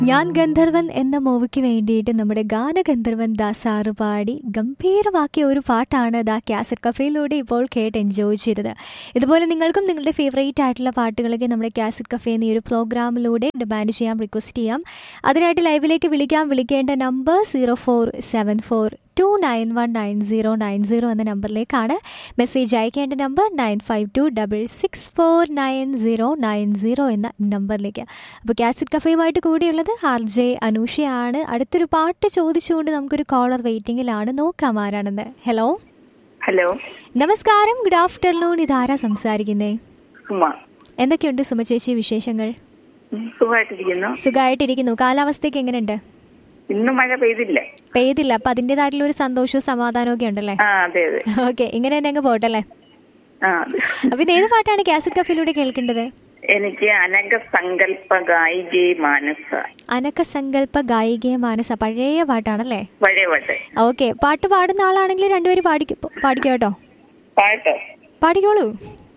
ഞാൻ ഗന്ധർവൻ എന്ന മൂവിക്ക് വേണ്ടിയിട്ട് നമ്മുടെ ഗാനഗന്ധർവൻ ദാസാറ് പാടി ഗംഭീരമാക്കിയ ഒരു പാട്ടാണ് ദാ കാസറ്റ് കഫേയിലൂടെ ഇപ്പോൾ കേട്ട് എൻജോയ് ചെയ്തത് ഇതുപോലെ നിങ്ങൾക്കും നിങ്ങളുടെ ഫേവറേറ്റ് ആയിട്ടുള്ള പാട്ടുകളൊക്കെ നമ്മുടെ കാസറ്റ് കഫേ എന്ന ഈ ഒരു പ്രോഗ്രാമിലൂടെ ഡിമാൻഡ് ചെയ്യാം റിക്വസ്റ്റ് ചെയ്യാം അതിനായിട്ട് ലൈവിലേക്ക് വിളിക്കാം വിളിക്കേണ്ട number zero four seven four two nine one nine zero nine zero എന്ന നമ്പറിലേക്കാണ് മെസ്സേജ് അയക്കേണ്ട number nine five two double six four nine zero nine zero എന്ന നമ്പറിലേക്ക് അപ്പോൾ കാസറ്റ് കഫയുമായിട്ട് കൂടിയുള്ളത് ആർ ജെ അനൂഷയാണ് അടുത്തൊരു പാട്ട് ചോദിച്ചുകൊണ്ട് നമുക്കൊരു കോളർ വെയിറ്റിംഗിലാണ് നോക്കാം ആരാണെന്ന് ഹലോ ഹലോ നമസ്കാരം ഗുഡ് ആഫ്റ്റർനൂൺ ഇതാരാ സംസാരിക്കുന്നേ സുമ എന്തൊക്കെയുണ്ട് സുമ ചേച്ചി വിശേഷങ്ങൾ ഉം, സുഖമായിട്ടിരിക്കുന്നു സുഖമായിട്ടിരിക്കുന്നു കാലാവസ്ഥയ്ക്ക് എങ്ങനെയുണ്ട് ഇന്ന് മഴ പെയ്തില്ല പെയ്തില്ല അപ്പം അതിൻ്റെതായിട്ടുള്ള ഒരു സന്തോഷവും സമാധാനവും ഒക്കെ ഉണ്ടല്ലേ ആ അതെ അതെ ഓക്കെ ഇങ്ങനെ തന്നെ അങ്ങ് പോട്ടല്ലേ ആ അതെ അപ്പൊ ഇത് ഏത് പാട്ടാണ് കാസറ്റ് കഫയിലൂടെ കേൾക്കേണ്ടത് എനിക്ക് അനഘ സങ്കല്പ ഗായികേ മാനസ അനക്ക സങ്കല്പ ഗായികയെ മാനസ പഴയ പാട്ടാണല്ലേ പഴയ പാട്ട് ഓക്കെ പാട്ട് പാടുന്ന ആളാണെങ്കിൽ രണ്ടുപേരും പാടിക്കോ പാടിക്കോ കേട്ടോ പാട്ടോ പാടിക്കോളൂ